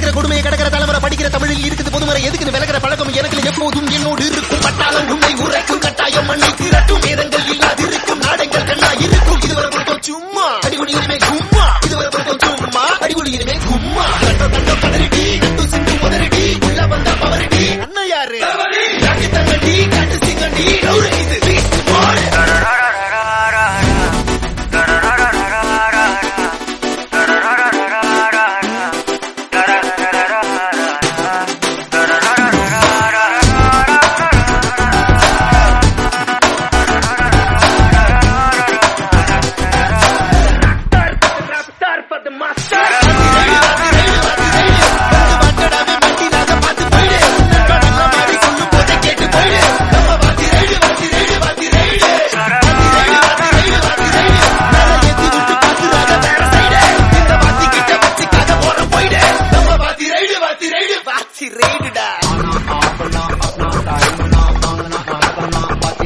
நடக்கிற கொடுமையை கடக்கிற தலைமுறை படிக்கிற தமிழில் இருக்குது பொதுமறை எதுக்குன்னு விலகிற பழக்கம் எனக்கு எப்போதும் என்னோடு இருக்கும் பட்டாளம் உண்மை உரைக்கும் கட்டாயம் மண்ணை திரட்டும் வேதங்கள் இல்லாதிருக்கும் நாடங்கள் கண்ணா இருக்கும் இதுவரை பொறுத்தோம் சும்மா அடிகுடி இனிமே கும்மா இதுவரை பொறுத்தோம் சும்மா அடிகுடி இனிமே கும்மா கண்டோ கண்டோ கதறிடி கண்டு சிந்து முதறிடி உள்ள வந்த பவரடி அண்ணன் யாரு காட்டு தங்கடி காட்டு சிங்கடி ரவுரு இது beast boy.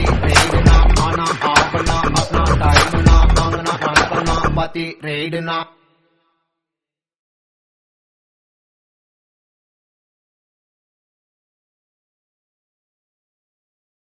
Read